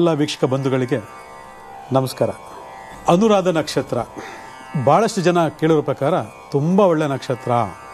ಎಲ್ಲ ವೀಕ್ಷಕ ಬಂಧುಗಳಿಗೆ ನಮಸ್ಕಾರ ಅನುರಾಧ ನಕ್ಷತ್ರ ಭಾಳಷ್ಟು ಜನ ಕೇಳಿರೋ ಪ್ರಕಾರ ತುಂಬ ಒಳ್ಳೆ ನಕ್ಷತ್ರ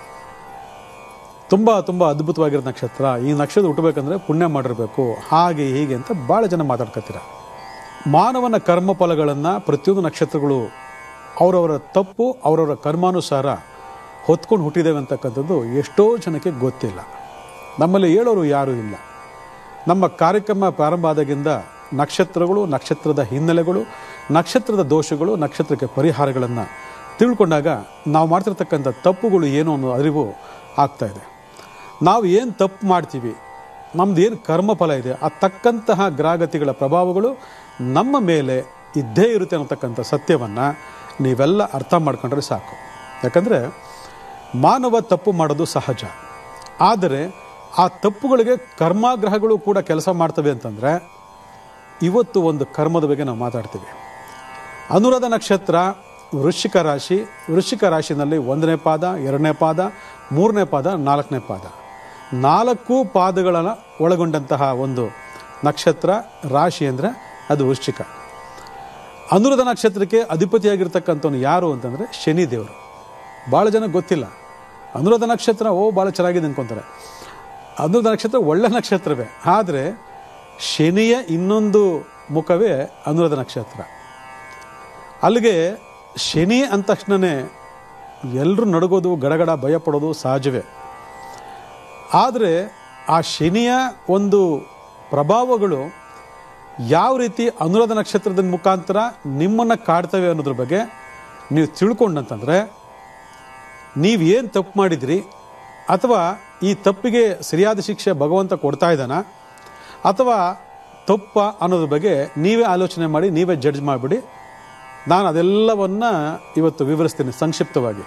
ತುಂಬ ತುಂಬ ಅದ್ಭುತವಾಗಿರೋ ನಕ್ಷತ್ರ ಈ ನಕ್ಷತ್ರ ಹುಟ್ಟಬೇಕಂದ್ರೆ ಪುಣ್ಯ ಮಾಡಿರಬೇಕು ಹಾಗೆ ಹೀಗೆ ಅಂತ ಭಾಳ ಜನ ಮಾತಾಡ್ಕೊತೀರ ಮಾನವನ ಕರ್ಮ ಫಲಗಳನ್ನು ಪ್ರತಿಯೊಂದು ನಕ್ಷತ್ರಗಳು ಅವರವರ ತಪ್ಪು ಅವರವರ ಕರ್ಮಾನುಸಾರ ಹೊತ್ಕೊಂಡು ಹುಟ್ಟಿದ್ದೇವೆ ಅಂತಕ್ಕಂಥದ್ದು ಎಷ್ಟೋ ಜನಕ್ಕೆ ಗೊತ್ತಿಲ್ಲ ನಮ್ಮಲ್ಲಿ ಹೇಳೋರು ಯಾರೂ ಇಲ್ಲ ನಮ್ಮ ಕಾರ್ಯಕ್ರಮ ಪ್ರಾರಂಭ ಆದಾಗಿಂದ ನಕ್ಷತ್ರಗಳು ನಕ್ಷತ್ರದ ಹಿನ್ನೆಲೆಗಳು ನಕ್ಷತ್ರದ ದೋಷಗಳು ನಕ್ಷತ್ರಕ್ಕೆ ಪರಿಹಾರಗಳನ್ನು ತಿಳ್ಕೊಂಡಾಗ ನಾವು ಮಾಡ್ತಿರ್ತಕ್ಕಂಥ ತಪ್ಪುಗಳು ಏನು ಅನ್ನೋ ಅರಿವು ಆಗ್ತಾ ಇದೆ ನಾವು ಏನು ತಪ್ಪು ಮಾಡ್ತೀವಿ ನಮ್ದು ಏನು ಕರ್ಮಫಲ ಇದೆ ಆ ತಕ್ಕಂತಹ ಗ್ರಹಗತಿಗಳ ಪ್ರಭಾವಗಳು ನಮ್ಮ ಮೇಲೆ ಇದ್ದೇ ಇರುತ್ತೆ ಅನ್ನತಕ್ಕಂಥ ಸತ್ಯವನ್ನು ನೀವೆಲ್ಲ ಅರ್ಥ ಮಾಡ್ಕೊಂಡ್ರೆ ಸಾಕು ಯಾಕಂದರೆ ಮಾನವ ತಪ್ಪು ಮಾಡೋದು ಸಹಜ ಆದರೆ ಆ ತಪ್ಪುಗಳಿಗೆ ಕರ್ಮಾಗ್ರಹಗಳು ಕೂಡ ಕೆಲಸ ಮಾಡ್ತವೆ ಅಂತಂದರೆ ಇವತ್ತು ಒಂದು ಕರ್ಮದ ಬಗ್ಗೆ ನಾವು ಮಾತಾಡ್ತೀವಿ ಅನುರಾಧ ನಕ್ಷತ್ರ ವೃಶ್ಚಿಕ ರಾಶಿ ವೃಶ್ಚಿಕ ರಾಶಿನಲ್ಲಿ ಒಂದನೇ ಪಾದ ಎರಡನೇ ಪಾದ ಮೂರನೇ ಪಾದ ನಾಲ್ಕನೇ ಪಾದ ನಾಲ್ಕು ಪಾದಗಳನ್ನು ಒಳಗೊಂಡಂತಹ ಒಂದು ನಕ್ಷತ್ರ ರಾಶಿ ಅಂದರೆ ಅದು ವೃಶ್ಚಿಕ ಅನುರಾಧ ನಕ್ಷತ್ರಕ್ಕೆ ಅಧಿಪತಿಯಾಗಿರ್ತಕ್ಕಂಥವ್ನು ಯಾರು ಅಂತಂದರೆ ಶನಿ ದೇವರು ಭಾಳ ಜನ ಗೊತ್ತಿಲ್ಲ ಅನುರಾಧ ನಕ್ಷತ್ರ ಓ ಭಾಳ ಚೆನ್ನಾಗಿದೆ ಅನ್ಕೊಂತಾರೆ ಅನುರಾಧ ನಕ್ಷತ್ರ ಒಳ್ಳೆ ನಕ್ಷತ್ರವೇ ಆದರೆ ಶನಿಯ ಇನ್ನೊಂದು ಮುಖವೇ ಅನುರಾಧ ನಕ್ಷತ್ರ ಅಲ್ಲಿಗೆ ಶನಿ ಅಂದ ತಕ್ಷಣವೇ ಎಲ್ಲರೂ ನಡುಗೋದು ಗಡಗಡ ಭಯ ಪಡೋದು ಸಹಜವೇ ಆದರೆ ಆ ಶನಿಯ ಒಂದು ಪ್ರಭಾವಗಳು ಯಾವ ರೀತಿ ಅನುರಾಧ ನಕ್ಷತ್ರದ ಮುಖಾಂತರ ನಿಮ್ಮನ್ನು ಕಾಡ್ತವೆ ಅನ್ನೋದ್ರ ಬಗ್ಗೆ ನೀವು ತಿಳ್ಕೊಂಡಂತಂದರೆ ನೀವು ಏನು ತಪ್ಪು ಮಾಡಿದ್ರಿ ಅಥವಾ ಈ ತಪ್ಪಿಗೆ ಸರಿಯಾದ ಶಿಕ್ಷೆ ಭಗವಂತ ಕೊಡ್ತಾ ಇದ್ದಾನ ಅಥವಾ ತಪ್ಪ ಅನ್ನೋದ್ರ ಬಗ್ಗೆ ನೀವೇ ಆಲೋಚನೆ ಮಾಡಿ ನೀವೇ ಜಡ್ಜ್ ಮಾಡಿಬಿಡಿ ನಾನು ಅದೆಲ್ಲವನ್ನ ಇವತ್ತು ವಿವರಿಸ್ತೀನಿ ಸಂಕ್ಷಿಪ್ತವಾಗಿ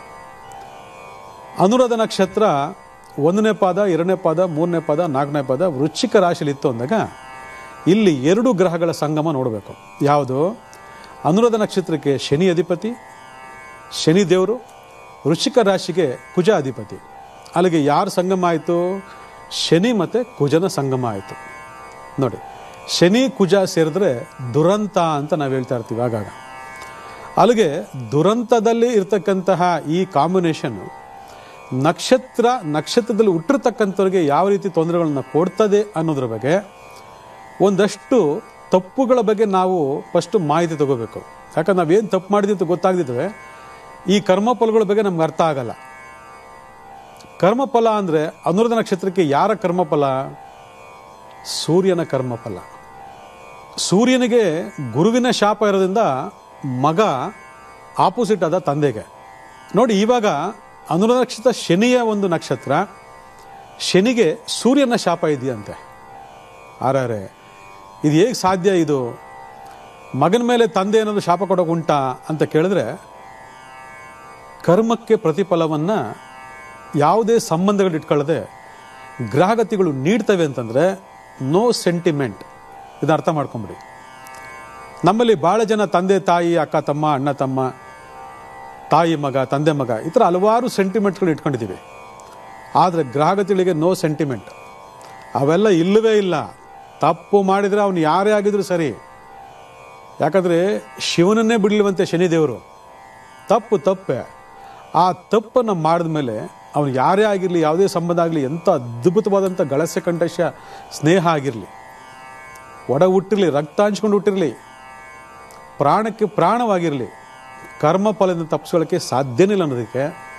ಅನುರಾಧ ನಕ್ಷತ್ರ ಒಂದನೇ ಪಾದ ಎರಡನೇ ಪಾದ ಮೂರನೇ ಪಾದ ನಾಲ್ಕನೇ ಪಾದ ವೃಶ್ಚಿಕ ರಾಶಿಲಿ ಇತ್ತು ಅಂದಾಗ ಇಲ್ಲಿ ಎರಡು ಗ್ರಹಗಳ ಸಂಗಮ ನೋಡಬೇಕು ಯಾವುದು ಅನುರಾಧ ನಕ್ಷತ್ರಕ್ಕೆ ಶನಿ ಅಧಿಪತಿ ಶನಿ ದೇವರು ವೃಶ್ಚಿಕ ರಾಶಿಗೆ ಕುಜ ಅಧಿಪತಿ ಅಲ್ಲಿಗೆ ಯಾರು ಸಂಗಮ ಆಯಿತು ಶನಿ ಮತ್ತು ಕುಜನ ಸಂಗಮ ಆಯಿತು ನೋಡಿ ಶನಿ ಕುಜ ಸೇರಿದ್ರೆ ದುರಂತ ಅಂತ ನಾವು ಹೇಳ್ತಾ ಇರ್ತೀವಿ ಆಗಾಗ ಅಲ್ಲಿಗೆ ದುರಂತದಲ್ಲಿ ಇರ್ತಕ್ಕಂತಹ ಈ ಕಾಂಬಿನೇಷನ್ನು ನಕ್ಷತ್ರ ನಕ್ಷತ್ರದಲ್ಲಿ ಹುಟ್ಟಿರ್ತಕ್ಕಂಥವ್ರಿಗೆ ಯಾವ ರೀತಿ ತೊಂದರೆಗಳನ್ನ ಕೊಡ್ತದೆ ಅನ್ನೋದ್ರ ಬಗ್ಗೆ ಒಂದಷ್ಟು ತಪ್ಪುಗಳ ಬಗ್ಗೆ ನಾವು ಫಸ್ಟು ಮಾಹಿತಿ ತಗೋಬೇಕು ಯಾಕಂದ್ರೆ ನಾವೇನು ತಪ್ಪು ಮಾಡಿದ್ವಿ ಅಂತ ಗೊತ್ತಾಗ್ದಿದ್ರೆ ಈ ಕರ್ಮಫಲಗಳ ಬಗ್ಗೆ ನಮ್ಗೆ ಅರ್ಥ ಆಗಲ್ಲ ಕರ್ಮಫಲ ಅಂದರೆ ಅನುರಾಧ ನಕ್ಷತ್ರಕ್ಕೆ ಯಾರ ಕರ್ಮಫಲ ಸೂರ್ಯನ ಕರ್ಮಫಲ ಸೂರ್ಯನಿಗೆ ಗುರುವಿನ ಶಾಪ ಇರೋದ್ರಿಂದ ಮಗ ಆಪೋಸಿಟ್ ಆದ ತಂದೆಗೆ ನೋಡಿ ಇವಾಗ ಅನುರಾಧ ನಕ್ಷತ್ರ ಶನಿಯ ಒಂದು ನಕ್ಷತ್ರ ಶನಿಗೆ ಸೂರ್ಯನ ಶಾಪ ಇದೆಯಂತೆ ಆರಾರೆ ಇದು ಹೇಗೆ ಸಾಧ್ಯ ಇದು ಮಗನ ಮೇಲೆ ತಂದೆ ಏನಾದರೂ ಶಾಪ ಕೊಡೋಕೆ ಉಂಟಾ ಅಂತ ಕೇಳಿದ್ರೆ ಕರ್ಮಕ್ಕೆ ಪ್ರತಿಫಲವನ್ನು ಯಾವುದೇ ಸಂಬಂಧಗಳು ಇಟ್ಕೊಳ್ಳದೆ ಗ್ರಹಗತಿಗಳು ನೀಡ್ತವೆ ಅಂತಂದರೆ ನೋ ಸೆಂಟಿಮೆಂಟ್ ಇದನ್ನ ಅರ್ಥ ಮಾಡ್ಕೊಂಬಿಡಿ ನಮ್ಮಲ್ಲಿ ಭಾಳ ಜನ ತಂದೆ ತಾಯಿ ಅಕ್ಕ ತಮ್ಮ ಅಣ್ಣ ತಮ್ಮ ತಾಯಿ ಮಗ ತಂದೆ ಮಗ ಈ ಥರ ಹಲವಾರು ಸೆಂಟಿಮೆಂಟ್ಗಳು ಇಟ್ಕೊಂಡಿದ್ದೀವಿ ಆದರೆ ಗ್ರಹಗತಿಗಳಿಗೆ ನೋ ಸೆಂಟಿಮೆಂಟ್ ಅವೆಲ್ಲ ಇಲ್ಲವೇ ಇಲ್ಲ ತಪ್ಪು ಮಾಡಿದರೆ ಅವನು ಯಾರೇ ಆಗಿದ್ರು ಸರಿ ಯಾಕಂದರೆ ಶಿವನನ್ನೇ ಬಿಡಲಿವಂತೆ ಶನಿದೇವರು ತಪ್ಪು ತಪ್ಪೆ ಆ ತಪ್ಪನ್ನು ಮಾಡಿದ ಮೇಲೆ ಅವನು ಯಾರೇ ಆಗಿರಲಿ ಯಾವುದೇ ಸಂಬಂಧ ಆಗಲಿ ಎಂಥ ಅದ್ಭುತವಾದಂಥ ಗಳಸೆ ಕಂಠಶ ಸ್ನೇಹ ಆಗಿರಲಿ ಒಡ ಹುಟ್ಟಿರಲಿ ರಕ್ತ ಹಂಚ್ಕೊಂಡು ಹುಟ್ಟಿರಲಿ ಪ್ರಾಣಕ್ಕೆ ಪ್ರಾಣವಾಗಿರಲಿ ಕರ್ಮ ಫಲದಿಂದ ತಪ್ಪಿಸ್ಕೊಳ್ಳೋಕ್ಕೆ ಸಾಧ್ಯನೇ ಇಲ್ಲ ಅನ್ನೋದಕ್ಕೆ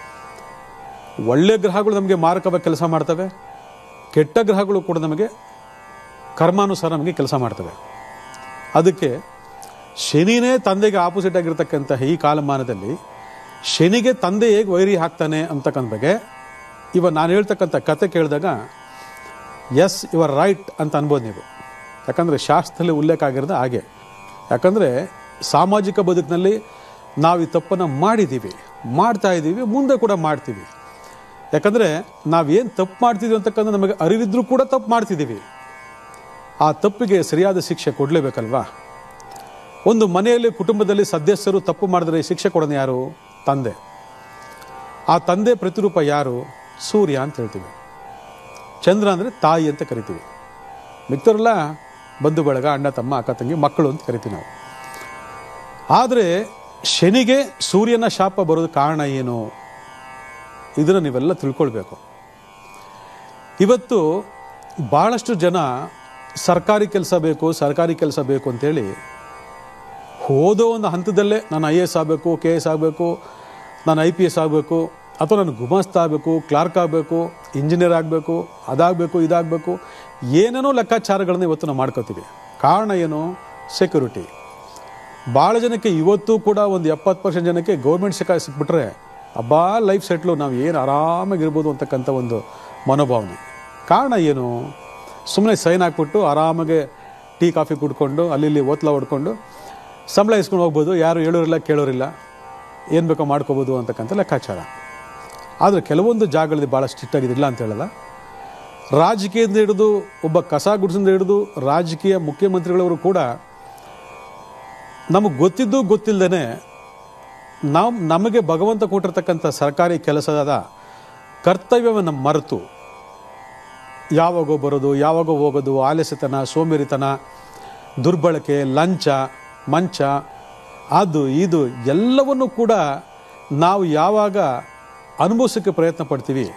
ಒಳ್ಳೆ ಗ್ರಹಗಳು ನಮಗೆ ಮಾರಕವಾಗಿ ಕೆಲಸ ಮಾಡ್ತವೆ ಕೆಟ್ಟ ಗ್ರಹಗಳು ಕೂಡ ನಮಗೆ ಕರ್ಮಾನುಸಾರ ನಮಗೆ ಕೆಲಸ ಮಾಡ್ತವೆ ಅದಕ್ಕೆ ಶನಿನೇ ತಂದೆಗೆ ಆಪೋಸಿಟ್ ಆಗಿರ್ತಕ್ಕಂಥ ಈ ಕಾಲಮಾನದಲ್ಲಿ ಶನಿಗೆ ತಂದೆ ಹೇಗೆ ವೈರಿ ಹಾಕ್ತಾನೆ ಅಂತಕ್ಕಂಥ ಬಗ್ಗೆ ಇವ ನಾನು ಹೇಳ್ತಕ್ಕಂಥ ಕತೆ ಕೇಳಿದಾಗ ಎಸ್ ಯುವರ್ ರೈಟ್ ಅಂತ ಅನ್ಬೋದು ನೀವು ಯಾಕಂದರೆ ಶಾಸ್ತ್ರದಲ್ಲಿ ಉಲ್ಲೇಖ ಆಗಿರೋದು ಹಾಗೆ ಯಾಕಂದರೆ ಸಾಮಾಜಿಕ ಬದುಕಿನಲ್ಲಿ ನಾವು ಈ ತಪ್ಪನ್ನು ಮಾಡಿದ್ದೀವಿ ಮಾಡ್ತಾ ಇದ್ದೀವಿ ಮುಂದೆ ಕೂಡ ಮಾಡ್ತೀವಿ ಯಾಕಂದರೆ ನಾವೇನು ತಪ್ಪು ಮಾಡ್ತಿದ್ದೀವಿ ಅಂತಕ್ಕಂಥ ನಮಗೆ ಅರಿವಿದ್ರೂ ಕೂಡ ತಪ್ಪು ಮಾಡ್ತಿದ್ದೀವಿ ಆ ತಪ್ಪಿಗೆ ಸರಿಯಾದ ಶಿಕ್ಷೆ ಕೊಡಲೇಬೇಕಲ್ವಾ ಒಂದು ಮನೆಯಲ್ಲಿ ಕುಟುಂಬದಲ್ಲಿ ಸದಸ್ಯರು ತಪ್ಪು ಮಾಡಿದ್ರೆ ಶಿಕ್ಷೆ ಕೊಡೋದು ಯಾರು ತಂದೆ ಆ ತಂದೆ ಪ್ರತಿರೂಪ ಯಾರು ಸೂರ್ಯ ಅಂತ ಹೇಳ್ತೀವಿ ಚಂದ್ರ ಅಂದರೆ ತಾಯಿ ಅಂತ ಕರಿತೀವಿ ಮಿಕ್ತವರೆಲ್ಲ ಬಂಧು ಬಳಗ ಅಣ್ಣ ತಮ್ಮ ಅಕ್ಕ ತಂಗಿ ಮಕ್ಕಳು ಅಂತ ಕರಿತೀವಿ ನಾವು ಆದರೆ ಶನಿಗೆ ಸೂರ್ಯನ ಶಾಪ ಬರೋದು ಕಾರಣ ಏನು ಇದನ್ನು ನೀವೆಲ್ಲ ತಿಳ್ಕೊಳ್ಬೇಕು ಇವತ್ತು ಭಾಳಷ್ಟು ಜನ ಸರ್ಕಾರಿ ಕೆಲಸ ಬೇಕು ಸರ್ಕಾರಿ ಕೆಲಸ ಬೇಕು ಅಂತೇಳಿ ಹೋದೋ ಒಂದು ಹಂತದಲ್ಲೇ ನಾನು ಐ ಎ ಎಸ್ ಆಗಬೇಕು ಕೆ ಎಸ್ ಆಗಬೇಕು ನಾನು ಐ ಪಿ ಎಸ್ ಆಗಬೇಕು ಅಥವಾ ನಾನು ಗುಮಾಸ್ತ ಆಗಬೇಕು ಕ್ಲಾರ್ಕ್ ಆಗಬೇಕು ಇಂಜಿನಿಯರ್ ಆಗಬೇಕು ಅದಾಗಬೇಕು ಇದಾಗಬೇಕು ಏನೇನೋ ಲೆಕ್ಕಾಚಾರಗಳನ್ನು ಇವತ್ತು ನಾವು ಮಾಡ್ಕೋತೀವಿ ಕಾರಣ ಏನು ಸೆಕ್ಯೂರಿಟಿ ಭಾಳ ಜನಕ್ಕೆ ಇವತ್ತು ಕೂಡ ಒಂದು ಎಪ್ಪತ್ತು ಪರ್ಸೆಂಟ್ ಜನಕ್ಕೆ ಗೌರ್ಮೆಂಟ್ ಸಿಕ್ಕ ಸಿಕ್ಬಿಟ್ರೆ ಅಬ್ಬಾ ಲೈಫ್ ಸೆಟ್ಲು ನಾವು ಏನು ಆರಾಮಾಗಿರ್ಬೋದು ಅಂತಕ್ಕಂಥ ಒಂದು ಮನೋಭಾವನೆ ಕಾರಣ ಏನು ಸುಮ್ಮನೆ ಸೈನ್ ಹಾಕ್ಬಿಟ್ಟು ಆರಾಮಾಗೆ ಟೀ ಕಾಫಿ ಕುಡ್ಕೊಂಡು ಅಲ್ಲಿ ಇಲ್ಲಿ ಓತ್ಲ ಹೊಡ್ಕೊಂಡು ಸಂಬಳ ಇಸ್ಕೊಂಡು ಹೋಗ್ಬೋದು ಯಾರು ಹೇಳೋರಿಲ್ಲ ಕೇಳೋರಿಲ್ಲ ಏನು ಬೇಕೋ ಮಾಡ್ಕೋಬೋದು ಅಂತಕ್ಕಂಥ ಲೆಕ್ಕಾಚಾರ ಆದರೆ ಕೆಲವೊಂದು ಜಾಗಗಳಲ್ಲಿ ಭಾಳ ಸ್ಟ್ರಿಕ್ಟ್ ಆಗಿದಿಲ್ಲ ಅಂತ ಹೇಳಲ್ಲ ರಾಜಕೀಯದಿಂದ ಹಿಡಿದು ಒಬ್ಬ ಕಸ ಗುಡಿಸಿಂದ ಹಿಡಿದು ರಾಜಕೀಯ ಮುಖ್ಯಮಂತ್ರಿಗಳವರು ಕೂಡ ನಮಗೆ ಗೊತ್ತಿದ್ದು ಗೊತ್ತಿಲ್ಲದೇ ನಾವು ನಮಗೆ ಭಗವಂತ ಕೊಟ್ಟಿರ್ತಕ್ಕಂಥ ಸರ್ಕಾರಿ ಕೆಲಸದ ಕರ್ತವ್ಯವನ್ನು ಮರೆತು ಯಾವಾಗೋ ಬರೋದು ಯಾವಾಗೋ ಹೋಗೋದು ಆಲಸ್ಯತನ ಸೋಂಬೇರಿತನ ದುರ್ಬಳಕೆ ಲಂಚ ಮಂಚ ಅದು ಇದು ಎಲ್ಲವನ್ನು ಕೂಡ ನಾವು ಯಾವಾಗ ಅನುಭವಿಸೋಕ್ಕೆ ಪ್ರಯತ್ನ ಪಡ್ತೀವಿ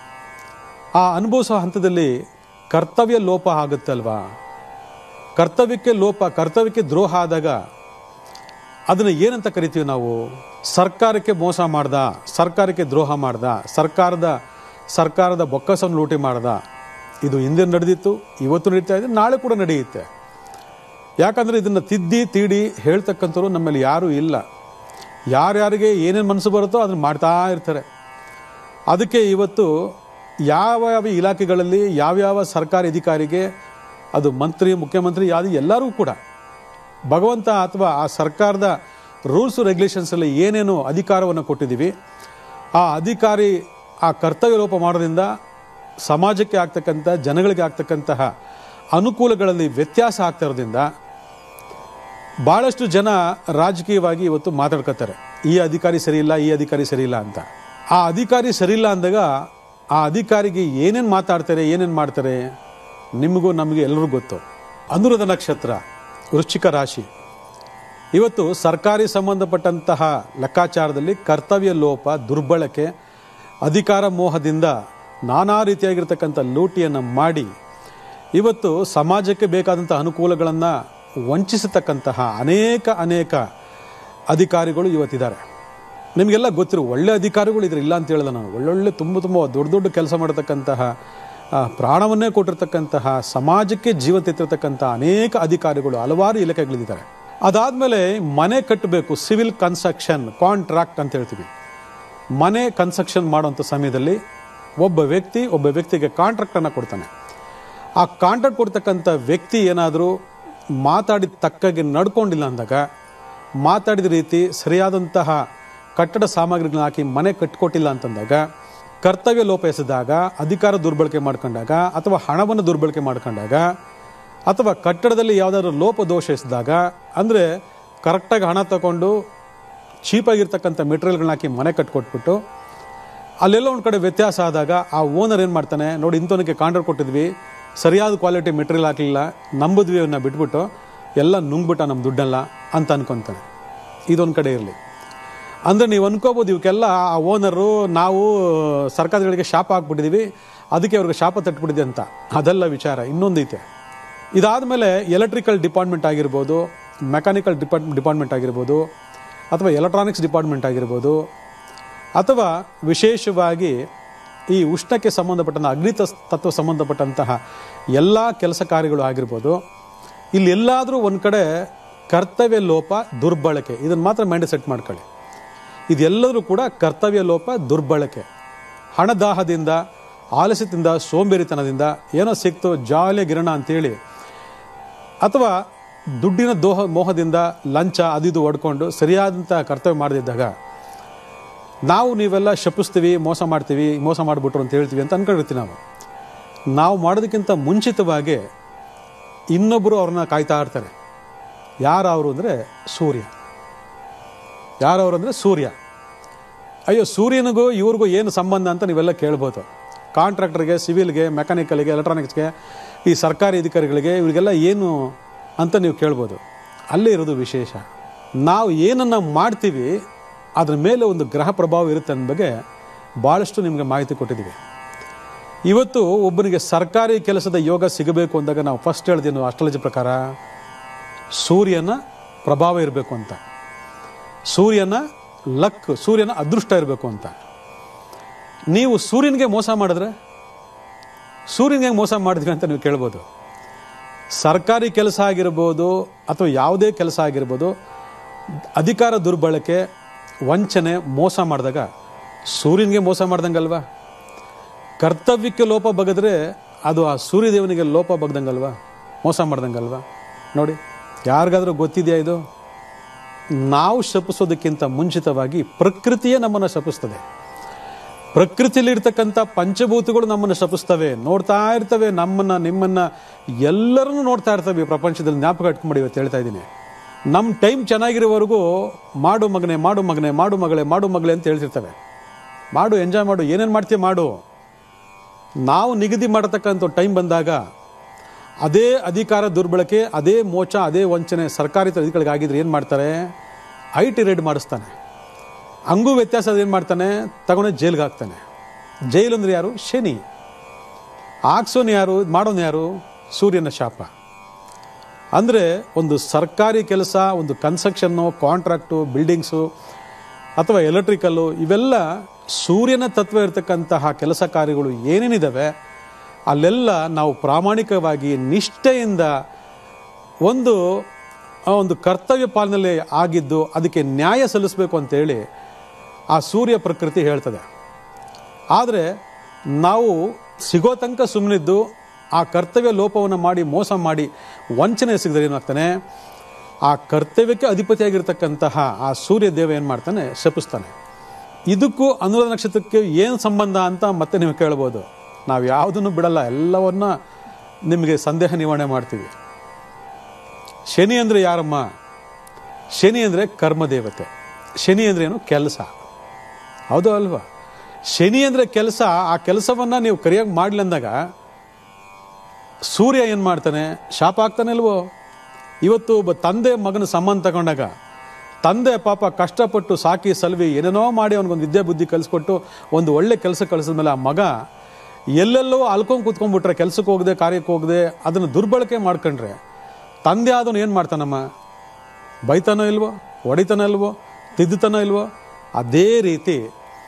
ಆ ಅನುಭವಿಸೋ ಹಂತದಲ್ಲಿ ಕರ್ತವ್ಯ ಲೋಪ ಆಗುತ್ತಲ್ವಾ ಕರ್ತವ್ಯಕ್ಕೆ ಲೋಪ ಕರ್ತವ್ಯಕ್ಕೆ ದ್ರೋಹ ಆದಾಗ ಅದನ್ನು ಏನಂತ ಕರಿತೀವಿ ನಾವು ಸರ್ಕಾರಕ್ಕೆ ಮೋಸ ಮಾಡ್ದ ಸರ್ಕಾರಕ್ಕೆ ದ್ರೋಹ ಮಾಡ್ದ ಸರ್ಕಾರದ ಸರ್ಕಾರದ ಬೊಕ್ಕಸವನ್ನು ಲೂಟಿ ಮಾಡ್ದ ಇದು ಹಿಂದೆ ನಡೆದಿತ್ತು ಇವತ್ತು ನಡೀತಾ ಇದೆ ನಾಳೆ ಕೂಡ ನಡೆಯುತ್ತೆ ಯಾಕಂದರೆ ಇದನ್ನು ತಿದ್ದಿ ತೀಡಿ ಹೇಳ್ತಕ್ಕಂಥವ್ರು ನಮ್ಮಲ್ಲಿ ಯಾರೂ ಇಲ್ಲ ಯಾರ್ಯಾರಿಗೆ ಏನೇನು ಮನಸ್ಸು ಬರುತ್ತೋ ಅದನ್ನು ಮಾಡ್ತಾ ಇರ್ತಾರೆ ಅದಕ್ಕೆ ಇವತ್ತು ಯಾವ ಯಾವ ಇಲಾಖೆಗಳಲ್ಲಿ ಯಾವ್ಯಾವ ಸರ್ಕಾರಿ ಅಧಿಕಾರಿಗೆ ಅದು ಮಂತ್ರಿ ಮುಖ್ಯಮಂತ್ರಿ ಯಾವುದು ಎಲ್ಲರೂ ಕೂಡ ಭಗವಂತ ಅಥವಾ ಆ ಸರ್ಕಾರದ ರೂಲ್ಸ್ ರೆಗ್ಯುಲೇಷನ್ಸಲ್ಲಿ ಏನೇನು ಅಧಿಕಾರವನ್ನು ಕೊಟ್ಟಿದ್ದೀವಿ ಆ ಅಧಿಕಾರಿ ಆ ಕರ್ತವ್ಯ ಲೋಪ ಮಾಡೋದ್ರಿಂದ ಸಮಾಜಕ್ಕೆ ಆಗ್ತಕ್ಕಂಥ ಜನಗಳಿಗೆ ಆಗ್ತಕ್ಕಂತಹ ಅನುಕೂಲಗಳಲ್ಲಿ ವ್ಯತ್ಯಾಸ ಆಗ್ತಾ ಇರೋದ್ರಿಂದ ಭಾಳಷ್ಟು ಜನ ರಾಜಕೀಯವಾಗಿ ಇವತ್ತು ಮಾತಾಡ್ಕೋತಾರೆ ಈ ಅಧಿಕಾರಿ ಸರಿ ಇಲ್ಲ ಈ ಅಧಿಕಾರಿ ಸರಿ ಇಲ್ಲ ಅಂತ ಆ ಅಧಿಕಾರಿ ಸರಿ ಇಲ್ಲ ಅಂದಾಗ ಆ ಅಧಿಕಾರಿಗೆ ಏನೇನು ಮಾತಾಡ್ತಾರೆ ಏನೇನು ಮಾಡ್ತಾರೆ ನಿಮಗೂ ನಮಗೆ ಎಲ್ಲರಿಗೂ ಗೊತ್ತು ಅನುರದ ನಕ್ಷತ್ರ ವೃಶ್ಚಿಕ ರಾಶಿ ಇವತ್ತು ಸರ್ಕಾರಿ ಸಂಬಂಧಪಟ್ಟಂತಹ ಲೆಕ್ಕಾಚಾರದಲ್ಲಿ ಕರ್ತವ್ಯ ಲೋಪ ದುರ್ಬಳಕೆ ಅಧಿಕಾರ ಮೋಹದಿಂದ ನಾನಾ ರೀತಿಯಾಗಿರ್ತಕ್ಕಂಥ ಲೂಟಿಯನ್ನು ಮಾಡಿ ಇವತ್ತು ಸಮಾಜಕ್ಕೆ ಬೇಕಾದಂಥ ಅನುಕೂಲಗಳನ್ನು ವಂಚಿಸತಕ್ಕಂತಹ ಅನೇಕ ಅನೇಕ ಅಧಿಕಾರಿಗಳು ಇವತ್ತಿದ್ದಾರೆ ನಿಮಗೆಲ್ಲ ಗೊತ್ತಿರೋ ಒಳ್ಳೆ ಅಧಿಕಾರಿಗಳು ಇದ್ರೆ ಇಲ್ಲ ಅಂತ ಹೇಳಿದ ನಾನು ಒಳ್ಳೊಳ್ಳೆ ತುಂಬ ತುಂಬ ದೊಡ್ಡ ದೊಡ್ಡ ಕೆಲಸ ಮಾಡತಕ್ಕಂತಹ ಆ, ಪ್ರಾಣವನ್ನೇ ಕೊಟ್ಟಿರ್ತಕ್ಕಂತಹ ಸಮಾಜಕ್ಕೆ ಜೀವ ತೆತ್ತಿರ್ತಕ್ಕಂಥ ಅನೇಕ ಅಧಿಕಾರಿಗಳು ಹಲವಾರು ಇಲಾಖೆಗಳಿದ್ದಾರೆ ಅದಾದಮೇಲೆ ಮನೆ ಕಟ್ಟಬೇಕು ಸಿವಿಲ್ ಕನ್ಸ್ಟ್ರಕ್ಷನ್ ಕಾಂಟ್ರಾಕ್ಟ್ ಅಂತ ಹೇಳ್ತೀವಿ ಮನೆ ಕನ್ಸ್ಟ್ರಕ್ಷನ್ ಮಾಡುವಂಥ ಸಮಯದಲ್ಲಿ ಒಬ್ಬ ವ್ಯಕ್ತಿ ಒಬ್ಬ ವ್ಯಕ್ತಿಗೆ ಕಾಂಟ್ರಾಕ್ಟನ್ನು ಕೊಡ್ತಾನೆ ಆ ಕಾಂಟ್ರಾಕ್ಟ್ ಕೊಡ್ತಕ್ಕಂಥ ವ್ಯಕ್ತಿ ಏನಾದರೂ ಮಾತಾಡಿದ ತಕ್ಕಾಗೆ ನಡ್ಕೊಂಡಿಲ್ಲ ಅಂದಾಗ ಮಾತಾಡಿದ ರೀತಿ ಸರಿಯಾದಂತಹ ಕಟ್ಟಡ ಸಾಮಗ್ರಿಗಳನ್ನ ಹಾಕಿ ಮನೆ ಕಟ್ಟಿಕೊಟ್ಟಿಲ್ಲ ಅಂತಂದಾಗ ಕರ್ತವ್ಯ ಲೋಪ ಎಸೆದಾಗ ಅಧಿಕಾರ ದುರ್ಬಳಕೆ ಮಾಡ್ಕೊಂಡಾಗ ಅಥವಾ ಹಣವನ್ನು ದುರ್ಬಳಕೆ ಮಾಡ್ಕೊಂಡಾಗ ಅಥವಾ ಕಟ್ಟಡದಲ್ಲಿ ಯಾವುದಾದ್ರೂ ಲೋಪ ದೋಷ ಎಸೆದಾಗ ಅಂದರೆ ಕರೆಕ್ಟಾಗಿ ಹಣ ತಗೊಂಡು ಚೀಪಾಗಿರ್ತಕ್ಕಂಥ ಮೆಟೀರಿಯಲ್ಗಳನ್ನ ಹಾಕಿ ಮನೆ ಕಟ್ಕೊಟ್ಬಿಟ್ಟು ಅಲ್ಲೆಲ್ಲ ಒಂದು ಕಡೆ ವ್ಯತ್ಯಾಸ ಆದಾಗ ಆ ಓನರ್ ಏನು ಮಾಡ್ತಾನೆ ನೋಡಿ ಇಂಥವನಿಗೆ ಕಾಂಟ್ರಾಕ್ಟ್ ಕೊಟ್ಟಿದ್ವಿ ಸರಿಯಾದ ಕ್ವಾಲಿಟಿ ಮೆಟೀರಿಯಲ್ ಹಾಕಲಿಲ್ಲ ನಂಬಿದ್ವಿ ಅವನ್ನ ಬಿಟ್ಬಿಟ್ಟು ಎಲ್ಲ ನುಂಗ್ಬಿಟ್ಟ ನಮ್ಮ ದುಡ್ಡೆಲ್ಲ ಅಂತ ಅನ್ಕೊತಾನೆ ಇದೊಂದು ಕಡೆ ಇರಲಿ ಅಂದರೆ ನೀವು ಅನ್ಕೋಬೋದು ಇವಕ್ಕೆಲ್ಲ ಆ ಓನರು ನಾವು ಸರ್ಕಾರಗಳಿಗೆ ಶಾಪ ಹಾಕ್ಬಿಟ್ಟಿದ್ದೀವಿ ಅದಕ್ಕೆ ಅವ್ರಿಗೆ ಶಾಪ ತಟ್ಬಿಟ್ಟಿದೆ ಅಂತ ಅದೆಲ್ಲ ವಿಚಾರ ಇನ್ನೊಂದೈತೆ ಇದಾದಮೇಲೆ ಎಲೆಕ್ಟ್ರಿಕಲ್ ಡಿಪಾರ್ಟ್ಮೆಂಟ್ ಆಗಿರ್ಬೋದು ಮೆಕ್ಯಾನಿಕಲ್ ಡಿಪಾರ್ಟ್ ಡಿಪಾರ್ಟ್ಮೆಂಟ್ ಆಗಿರ್ಬೋದು ಅಥವಾ ಎಲೆಕ್ಟ್ರಾನಿಕ್ಸ್ ಡಿಪಾರ್ಟ್ಮೆಂಟ್ ಆಗಿರ್ಬೋದು ಅಥವಾ ವಿಶೇಷವಾಗಿ ಈ ಉಷ್ಣಕ್ಕೆ ಸಂಬಂಧಪಟ್ಟಂಥ ಅಗ್ನಿ ತಸ್- ತತ್ವ ಸಂಬಂಧಪಟ್ಟಂತಹ ಎಲ್ಲ ಕೆಲಸ ಕಾರ್ಯಗಳು ಆಗಿರ್ಬೋದು ಇಲ್ಲಿ ಎಲ್ಲಾದರೂ ಒಂದು ಕಡೆ ಕರ್ತವ್ಯ ಲೋಪ ದುರ್ಬಳಕೆ ಇದನ್ನು ಮಾತ್ರ ಮೈಂಡ್ ಸೆಟ್ ಮಾಡ್ಕೊಳ್ಳಿ ಇದೆಲ್ಲದರೂ ಕೂಡ ಕರ್ತವ್ಯ ಲೋಪ ದುರ್ಬಳಕೆ ಹಣದಾಹದಿಂದ ಆಲಸ್ಯದಿಂದ ಸೋಂಬೇರಿತನದಿಂದ ಏನೋ ಸಿಕ್ತು ಜಾಲಿಯಾಗಿರೋಣ ಅಂತೇಳಿ ಅಥವಾ ದುಡ್ಡಿನ ದೋಹ ಮೋಹದಿಂದ ಲಂಚ ಅದಿದು ಹೊಡ್ಕೊಂಡು ಸರಿಯಾದಂಥ ಕರ್ತವ್ಯ ಮಾಡದಿದ್ದಾಗ ನಾವು ನೀವೆಲ್ಲ ಶಪಿಸ್ತೀವಿ ಮೋಸ ಮಾಡ್ತೀವಿ ಮೋಸ ಮಾಡಿಬಿಟ್ರು ಅಂತ ಹೇಳ್ತೀವಿ ಅಂತ ಅನ್ಕೊಂಡಿರ್ತೀವಿ ನಾವು ನಾವು ಮಾಡೋದಕ್ಕಿಂತ ಮುಂಚಿತವಾಗಿ ಇನ್ನೊಬ್ಬರು ಅವ್ರನ್ನ ಕಾಯ್ತಾ ಇರ್ತಾರೆ ಯಾರು ಅವರು ಅಂದರೆ ಸೂರ್ಯ ಯಾರವರು ಅಂದರೆ ಸೂರ್ಯ ಅಯ್ಯೋ ಸೂರ್ಯನಿಗೂ ಇವ್ರಿಗೂ ಏನು ಸಂಬಂಧ ಅಂತ ನೀವೆಲ್ಲ ಕೇಳ್ಬೋದು ಕಾಂಟ್ರಾಕ್ಟರ್ಗೆ ಸಿವಿಲ್ಗೆ ಮೆಕ್ಯಾನಿಕಲ್ಗೆ ಎಲೆಕ್ಟ್ರಾನಿಕ್ಸ್ಗೆ ಈ ಸರ್ಕಾರಿ ಅಧಿಕಾರಿಗಳಿಗೆ ಇವರಿಗೆಲ್ಲ ಏನು ಅಂತ ನೀವು ಕೇಳ್ಬೋದು ಅಲ್ಲೇ ಇರೋದು ವಿಶೇಷ ನಾವು ಏನನ್ನು ಮಾಡ್ತೀವಿ ಅದ್ರ ಮೇಲೆ ಒಂದು ಗ್ರಹ ಪ್ರಭಾವ ಇರುತ್ತೆ ಅನ್ನೋ ಬಗ್ಗೆ ಭಾಳಷ್ಟು ನಿಮಗೆ ಮಾಹಿತಿ ಕೊಟ್ಟಿದ್ದೀವಿ ಇವತ್ತು ಒಬ್ಬನಿಗೆ ಸರ್ಕಾರಿ ಕೆಲಸದ ಯೋಗ ಸಿಗಬೇಕು ಅಂದಾಗ ನಾವು ಫಸ್ಟ್ ಹೇಳ್ದೇನು ಅಸ್ಟ್ರಾಲಜಿ ಪ್ರಕಾರ ಸೂರ್ಯನ ಪ್ರಭಾವ ಇರಬೇಕು ಅಂತ ಸೂರ್ಯನ ಲಕ್ ಸೂರ್ಯನ ಅದೃಷ್ಟ ಇರಬೇಕು ಅಂತ ನೀವು ಸೂರ್ಯನಿಗೆ ಮೋಸ ಮಾಡಿದ್ರೆ ಸೂರ್ಯನಿಗೆ ಮೋಸ ಮಾಡಿದ್ವಿ ಅಂತ ನೀವು ಕೇಳ್ಬೋದು ಸರ್ಕಾರಿ ಕೆಲಸ ಆಗಿರ್ಬೋದು ಅಥವಾ ಯಾವುದೇ ಕೆಲಸ ಆಗಿರ್ಬೋದು ಅಧಿಕಾರ ದುರ್ಬಳಕೆ ವಂಚನೆ ಮೋಸ ಮಾಡಿದಾಗ ಸೂರ್ಯನಿಗೆ ಮೋಸ ಮಾಡ್ದಂಗಲ್ವಾ ಕರ್ತವ್ಯಕ್ಕೆ ಲೋಪ ಬಗೆದ್ರೆ ಅದು ಆ ಸೂರ್ಯದೇವನಿಗೆ ಲೋಪ ಬಗ್ದಂಗಲ್ವಾ ಮೋಸ ಮಾಡ್ದಂಗಲ್ವಾ ನೋಡಿ ಯಾರಿಗಾದ್ರೂ ಗೊತ್ತಿದೆಯಾ ಇದು ನಾವು ಶಪಿಸೋದಕ್ಕಿಂತ ಮುಂಚಿತವಾಗಿ ಪ್ರಕೃತಿಯೇ ನಮ್ಮನ್ನು ಶಪಿಸ್ತದೆ ಪ್ರಕೃತಿಯಲ್ಲಿರ್ತಕ್ಕಂಥ ಪಂಚಭೂತಗಳು ನಮ್ಮನ್ನು ಶಪಿಸ್ತವೆ ನೋಡ್ತಾ ಇರ್ತವೆ ನಮ್ಮನ್ನ ನಿಮ್ಮನ್ನ ಎಲ್ಲರನ್ನೂ ನೋಡ್ತಾ ಇರ್ತವೆ ಈ ಪ್ರಪಂಚದಲ್ಲಿ ಜ್ಞಾಪಕ ಇಟ್ಕೊಂಬಿಡಿ ಇವತ್ತು ಹೇಳ್ತಾ ಇದ್ದೀನಿ ನಮ್ಮ ಟೈಮ್ ಚೆನ್ನಾಗಿರೋವರೆಗೂ ಮಾಡು ಮಗನೇ ಮಾಡು ಮಗನೇ ಮಾಡು ಮಗಳೇ ಮಾಡು ಮಗಳೇ ಅಂತ ಹೇಳ್ತಿರ್ತವೆ ಮಾಡು ಎಂಜಾಯ್ ಮಾಡು ಏನೇನು ಮಾಡ್ತೀಯ ಮಾಡು ನಾವು ನಿಗದಿ ಮಾಡತಕ್ಕಂಥ ಟೈಮ್ ಬಂದಾಗ ಅದೇ ಅಧಿಕಾರ ದುರ್ಬಳಕೆ ಅದೇ ಮೋಚ ಅದೇ ವಂಚನೆ ಸರ್ಕಾರಿ ಅಧಿಕಾರಿಗಳಿಗೆ ಆಗಿದ್ರೆ ಏನು ಮಾಡ್ತಾರೆ ಐ ಟಿ ರೇಡ್ ಮಾಡಿಸ್ತಾನೆ ಹಂಗೂ ವ್ಯತ್ಯಾಸ ಏನು ಮಾಡ್ತಾನೆ ತಗೊಂಡು ಜೈಲ್ಗೆ ಹಾಕ್ತಾನೆ ಜೈಲು ಅಂದ್ರೆ ಯಾರು ಶನಿ ಹಾಕ್ಸೋನು ಯಾರು ಮಾಡೋನು ಯಾರು ಸೂರ್ಯನ ಶಾಪ ಅಂದರೆ ಒಂದು ಸರ್ಕಾರಿ ಕೆಲಸ ಒಂದು ಕನ್ಸ್ಟ್ರಕ್ಷನ್ನು ಕಾಂಟ್ರಾಕ್ಟು ಬಿಲ್ಡಿಂಗ್ಸು ಅಥವಾ ಎಲೆಕ್ಟ್ರಿಕಲ್ಲು ಇವೆಲ್ಲ ಸೂರ್ಯನ ತತ್ವ ಇರತಕ್ಕಂತಹ ಕೆಲಸ ಕಾರ್ಯಗಳು ಏನೇನಿದ್ದಾವೆ ಅಲ್ಲೆಲ್ಲ ನಾವು ಪ್ರಾಮಾಣಿಕವಾಗಿ ನಿಷ್ಠೆಯಿಂದ ಒಂದು ಆ ಒಂದು ಕರ್ತವ್ಯ ಪಾಲನೆಯಲ್ಲಿ ಆಗಿದ್ದು ಅದಕ್ಕೆ ನ್ಯಾಯ ಸಲ್ಲಿಸಬೇಕು ಅಂತೇಳಿ ಆ ಸೂರ್ಯ ಪ್ರಕೃತಿ ಹೇಳ್ತದೆ ಆದರೆ ನಾವು ಸಿಗೋ ತನಕ ಸುಮ್ಮನಿದ್ದು ಆ ಕರ್ತವ್ಯ ಲೋಪವನ್ನು ಮಾಡಿ ಮೋಸ ಮಾಡಿ ವಂಚನೆ ಸಿಗದ್ರೆ ಏನಾಗ್ತಾನೆ ಆ ಕರ್ತವ್ಯಕ್ಕೆ ಅಧಿಪತಿಯಾಗಿರ್ತಕ್ಕಂತಹ ಆ ಸೂರ್ಯ ದೇವ ಏನು ಮಾಡ್ತಾನೆ ಶಪಿಸ್ತಾನೆ ಇದಕ್ಕೂ ಅನುರಾಧ ನಕ್ಷತ್ರಕ್ಕೆ ಏನು ಸಂಬಂಧ ಅಂತ ಮತ್ತೆ ನೀವು ಕೇಳ್ಬೋದು ನಾವು ಯಾವುದನ್ನು ಬಿಡಲ್ಲ ಎಲ್ಲವನ್ನ ನಿಮಗೆ ಸಂದೇಹ ನಿವಾರಣೆ ಮಾಡ್ತೀವಿ ಶನಿ ಅಂದರೆ ಯಾರಮ್ಮ ಶನಿ ಅಂದರೆ ಕರ್ಮದೇವತೆ ಶನಿ ಅಂದ್ರೆ ಏನು ಕೆಲಸ ಹೌದು ಅಲ್ವಾ ಶನಿ ಅಂದರೆ ಕೆಲಸ ಆ ಕೆಲಸವನ್ನು ನೀವು ಕರಿಯಾಗಿ ಮಾಡಲಿ ಅಂದಾಗ ಸೂರ್ಯ ಏನು ಮಾಡ್ತಾನೆ ಶಾಪ ಆಗ್ತಾನೆ ಅಲ್ವೋ ಇವತ್ತು ಒಬ್ಬ ತಂದೆ ಮಗನ ಸಂಬಂಧ ತಗೊಂಡಾಗ ತಂದೆ ಪಾಪ ಕಷ್ಟಪಟ್ಟು ಸಾಕಿ ಸಲ್ವಿ ಏನೇನೋ ಮಾಡಿ ಅವನಿಗೊಂದು ವಿದ್ಯೆ ಬುದ್ಧಿ ಕಲಿಸ್ಕೊಟ್ಟು ಒಂದು ಒಳ್ಳೆ ಕೆಲಸ ಕಳಿಸಿದ್ಮೇಲೆ ಆ ಮಗ ಎಲ್ಲೆಲ್ಲೋ ಅಲ್ಕೊಂಡು ಕೂತ್ಕೊಂಡ್ಬಿಟ್ರೆ ಕೆಲಸಕ್ಕೆ ಹೋಗದೆ ಕಾರ್ಯಕ್ಕೆ ಹೋಗದೆ ಅದನ್ನು ದುರ್ಬಳಕೆ ಮಾಡ್ಕೊಂಡ್ರೆ ತಂದೆ ಆದವನು ಏನು ಮಾಡ್ತಾನಮ್ಮ ಬೈತಾನೋ ಇಲ್ವೋ ಹೊಡಿತಾನೋ ಇಲ್ವೋ ತಿದ್ದುತ್ತಾನೋ ಇಲ್ವೋ ಅದೇ ರೀತಿ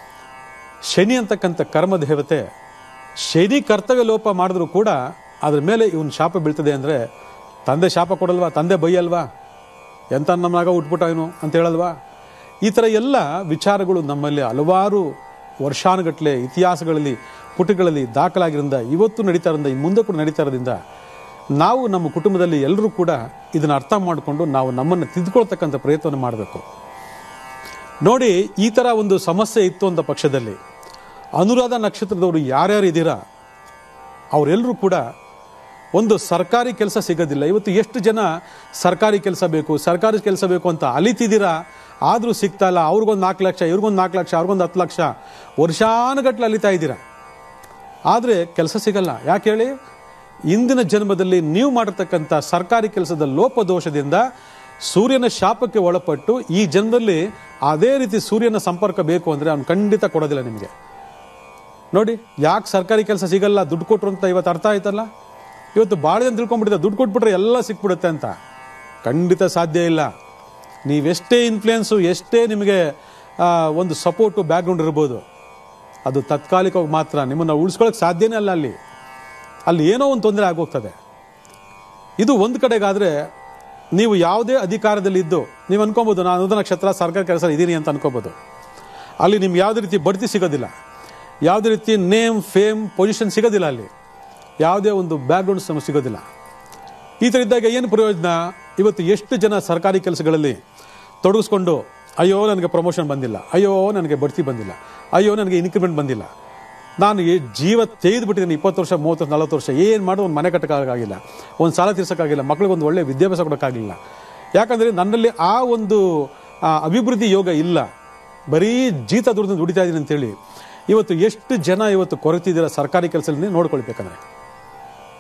ಶನಿ ಅಂತಕ್ಕಂಥ ಕರ್ಮ ದೇವತೆ ಶನಿ ಕರ್ತವ್ಯ ಲೋಪ ಮಾಡಿದ್ರು ಕೂಡ ಅದ್ರ ಮೇಲೆ ಇವನ್ ಶಾಪ ಬೀಳ್ತದೆ ಅಂದರೆ ತಂದೆ ಶಾಪ ಕೊಡಲ್ವಾ ತಂದೆ ಬೈಯಲ್ವಾ ಎಂತ ನಮ್ಮ ಮಗ ಉಟ್ಬಿಟ್ಟ ಇವನು ಅಂತ ಹೇಳಲ್ವಾ ಈ ಥರ ಎಲ್ಲ ವಿಚಾರಗಳು ನಮ್ಮಲ್ಲಿ ಹಲವಾರು ವರ್ಷಾನುಗಟ್ಟಲೆ ಇತಿಹಾಸಗಳಲ್ಲಿ ಪುಟಗಳಲ್ಲಿ ದಾಖಲಾಗಿರೋದ್ರಿಂದ ಇವತ್ತು ನಡೀತಾ ಇರೋದ್ರಿಂದ ಈ ಮುಂದೆ ಕೂಡ ನಡೀತಾ ಇರೋದ್ರಿಂದ ನಾವು ನಮ್ಮ ಕುಟುಂಬದಲ್ಲಿ ಎಲ್ಲರೂ ಕೂಡ ಇದನ್ನು ಅರ್ಥ ಮಾಡಿಕೊಂಡು ನಾವು ನಮ್ಮನ್ನು ತಿದ್ದುಕೊಳ್ತಕ್ಕಂಥ ಪ್ರಯತ್ನವನ್ನು ಮಾಡಬೇಕು ನೋಡಿ ಈ ಥರ ಒಂದು ಸಮಸ್ಯೆ ಇತ್ತು ಅಂತ ಪಕ್ಷದಲ್ಲಿ ಅನುರಾಧ ನಕ್ಷತ್ರದವರು ಯಾರ್ಯಾರು ಇದ್ದೀರಾ ಅವರೆಲ್ಲರೂ ಕೂಡ ಒಂದು ಸರ್ಕಾರಿ ಕೆಲಸ ಸಿಗೋದಿಲ್ಲ ಇವತ್ತು ಎಷ್ಟು ಜನ ಸರ್ಕಾರಿ ಕೆಲಸ ಬೇಕು ಸರ್ಕಾರಿ ಕೆಲಸ ಬೇಕು ಅಂತ ಅಲಿತಿದ್ದೀರಾ ಆದರೂ ಸಿಗ್ತಾ ಇಲ್ಲ ಅವ್ರಿಗೊಂದು ನಾಲ್ಕು ಲಕ್ಷ ಇವ್ರಿಗೊಂದು ನಾಲ್ಕು ಲಕ್ಷ ಅವ್ರಿಗೊಂದು ಹತ್ತು ಲಕ್ಷ ವರ್ಷಾನುಗಟ್ಟಲೆ ಅಲಿತಾ ಇದ್ದೀರಾ ಆದರೆ ಕೆಲಸ ಸಿಗಲ್ಲ ಯಾಕೆ ಹೇಳಿ ಇಂದಿನ ಜನ್ಮದಲ್ಲಿ ನೀವು ಮಾಡಿರ್ತಕ್ಕಂಥ ಸರ್ಕಾರಿ ಕೆಲಸದ ಲೋಪದೋಷದಿಂದ ಸೂರ್ಯನ ಶಾಪಕ್ಕೆ ಒಳಪಟ್ಟು ಈ ಜನ್ಮದಲ್ಲಿ ಅದೇ ರೀತಿ ಸೂರ್ಯನ ಸಂಪರ್ಕ ಬೇಕು ಅಂದರೆ ಅವ್ನು ಖಂಡಿತ ಕೊಡೋದಿಲ್ಲ ನಿಮಗೆ ನೋಡಿ ಯಾಕೆ ಸರ್ಕಾರಿ ಕೆಲಸ ಸಿಗಲ್ಲ ದುಡ್ಡು ಕೊಟ್ರು ಅಂತ ಇವತ್ತು ಅರ್ಥ ಆಯ್ತಲ್ಲ ಇವತ್ತು ಭಾಳ ಜನ ತಿಳ್ಕೊಂಡ್ಬಿಟ್ಟಿದೆ ದುಡ್ಡು ಕೊಟ್ಬಿಟ್ರೆ ಎಲ್ಲ ಸಿಕ್ಬಿಡುತ್ತೆ ಅಂತ ಖಂಡಿತ ಸಾಧ್ಯ ಇಲ್ಲ ನೀವೆಷ್ಟೇ ಇನ್ಫ್ಲುಯೆನ್ಸು ಎಷ್ಟೇ ನಿಮಗೆ ಆ, ಒಂದು ಸಪೋರ್ಟು ಬ್ಯಾಕ್ಗ್ರೌಂಡ್ ಇರ್ಬೋದು ಅದು ತಾತ್ಕಾಲಿಕವಾಗಿ ಮಾತ್ರ ನಿಮ್ಮನ್ನು ಉಳಿಸ್ಕೊಳ್ಳೋಕೆ ಸಾಧ್ಯನೇ ಅಲ್ಲ ಅಲ್ಲಿ ಅಲ್ಲಿ ಏನೋ ಒಂದು ತೊಂದರೆ ಆಗೋಗ್ತದೆ ಇದು ಒಂದು ಕಡೆಗಾದರೆ ನೀವು ಯಾವುದೇ ಅಧಿಕಾರದಲ್ಲಿ ಇದ್ದು ನೀವು ಅನ್ಕೊಬೋದು ನಾನು ಅನುದಾನ ನಕ್ಷತ್ರ ಸರ್ಕಾರ ಕೆಲಸ ಇದ್ದೀನಿ ಅಂತ ಅನ್ಕೋಬೋದು ಅಲ್ಲಿ ನಿಮ್ಗೆ ಯಾವುದೇ ರೀತಿ ಬಡ್ತಿ ಸಿಗೋದಿಲ್ಲ ಯಾವುದೇ ರೀತಿ ನೇಮ್ ಫೇಮ್ ಪೊಸಿಷನ್ ಸಿಗೋದಿಲ್ಲ ಅಲ್ಲಿ ಯಾವುದೇ ಒಂದು ಬ್ಯಾಕ್ಗ್ರೌಂಡ್ ನಮಗೆ ಸಿಗೋದಿಲ್ಲ ಈ ಥರ ಇದ್ದಾಗ ಏನು ಪ್ರಯೋಜನ ಇವತ್ತು ಎಷ್ಟು ಜನ ಸರ್ಕಾರಿ ಕೆಲಸಗಳಲ್ಲಿ ತೊಡಗಿಸ್ಕೊಂಡು ಅಯ್ಯೋ ನನಗೆ ಪ್ರಮೋಷನ್ ಬಂದಿಲ್ಲ ಅಯ್ಯೋ ನನಗೆ ಬಡ್ತಿ ಬಂದಿಲ್ಲ ಅಯ್ಯೋ ನನಗೆ ಇನ್ಕ್ರಿಮೆಂಟ್ ಬಂದಿಲ್ಲ ನಾನು ಈ ಜೀವ ತೆಗೆದುಬಿಟ್ಟಿದ್ದೀನಿ ಇಪ್ಪತ್ತು ವರ್ಷ ಮೂವತ್ತು ವರ್ಷ ನಲವತ್ತು ವರ್ಷ ಏನು ಮಾಡೋ ಒಂದು ಮನೆ ಕಟ್ಟೋಕ್ಕಾಗಿಲ್ಲ ಒಂದು ಸಾಲ ತೀರ್ಸೋಕ್ಕಾಗಿಲ್ಲ ಮಕ್ಳಿಗೆ ಒಂದು ಒಳ್ಳೆ ವಿದ್ಯಾಭ್ಯಾಸ ಕೊಡೋಕ್ಕಾಗಲಿಲ್ಲ ಯಾಕಂದರೆ ನನ್ನಲ್ಲಿ ಆ ಒಂದು ಆ, ಅಭಿವೃದ್ಧಿ ಯೋಗ ಇಲ್ಲ ಬರೀ ಜೀತ ದುಡ್ದು ದುಡಿತಾ ಇದ್ದೀನಿ ಅಂತೇಳಿ ಇವತ್ತು ಎಷ್ಟು ಜನ ಇವತ್ತು ಕೊರತಿದ್ದೀರ ಸರ್ಕಾರಿ ಕೆಲಸದಲ್ಲಿ ನೋಡ್ಕೊಳ್ಬೇಕಂದ್ರೆ